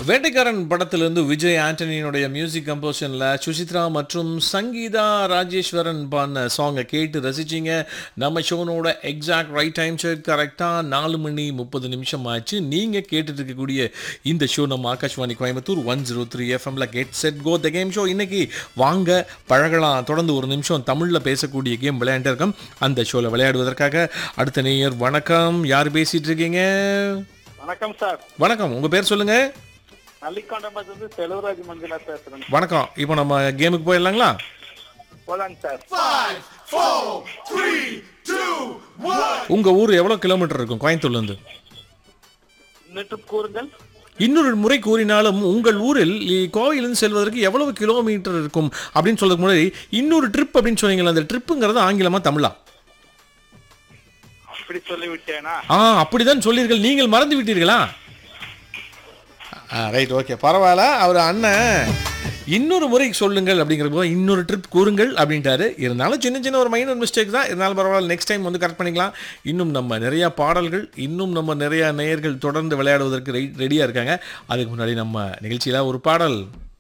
வேட்டைக்காரன் படத்திலிருந்து விஜய் ஆண்டனியினுடைய மியூசிக் கம்போஷனில் சுசித்ரா மற்றும் சங்கீதா ராஜேஸ்வரன் பாடின சாங்கை கேட்டு ரசிச்சிங்க நம்ம ஷோனோட எக்ஸாக்ட் ரைட் டைம் செக் கரெக்டாக நாலு மணி முப்பது நிமிஷம் ஆச்சு நீங்கள் கேட்டுட்டு இருக்கக்கூடிய இந்த ஷோ நம்ம Akashvani Coimbatore one zero three எஃப்எம்ல get set go the game show இன்னைக்கு வாங்க பழகலாம் தொடர்ந்து ஒரு நிமிஷம் தமிழில் பேசக்கூடிய கேம் விளையாண்டு இருக்கோம் அந்த ஷோவில் விளையாடுவதற்காக அடுத்த நேயர் வணக்கம் யார் பேசிட்டு இருக்கீங்க வணக்கம் சார் வணக்கம் உங்கள் பேர் சொல்லுங்கள் நல்லிக்கொண்டம்பத்திலிருந்து செலவராஜ் மஞ்சளா பேசுறேன் வணக்கம் இப்போ நம்ம கேமுக்கு போயிடலாங்களா போலாங்க சார் உங்க ஊர் எவ்வளவு கிலோமீட்டர் இருக்கும் கோயம்புத்தூர்ல இருந்து இன்னிட்டு கூறுங்கள் இன்னொரு முறை கூறினாலும் உங்கள் ஊரில் இ- கோவையிலிருந்து செல்வதற்கு எவ்வளவு கிலோமீட்டர் இருக்கும் அப்படின்னு சொல்றதுக்கு முன்னாடி இன்னொரு ட்ரிப் அப்படின்னு சொன்னீங்களா அந்த ட்ரிப்புங்கிறது ஆங்கிலமா தமிழா அப்படி சொல்லி விட்டேனா ஆ அப்படிதான் சொல்லீர்கள் நீங்கள் மறந்து விட்டீர்களா ரைட் ஓகே பரவாயில்ல அவர் அண்ணன் இன்னொரு முறை சொல்லுங்கள் அப்படிங்கிற போது இன்னொரு ட்ரிப் கூறுங்கள் அப்படின்ட்டாரு இருந்தாலும் சின்ன சின்ன ஒரு மைனர் மிஸ்டேக் தான் இருந்தாலும் பரவாயில்ல நெக்ஸ்ட் டைம் வந்து கரெக்ட் பண்ணிக்கலாம் இன்னும் நம்ம நிறையா பாடல்கள் இன்னும் நம்ம நிறையா நேயர்கள் தொடர்ந்து விளையாடுவதற்கு ரெடியாக இருக்காங்க அதுக்கு முன்னாடி நம்ம நிகழ்ச்சியில் ஒரு பாடல்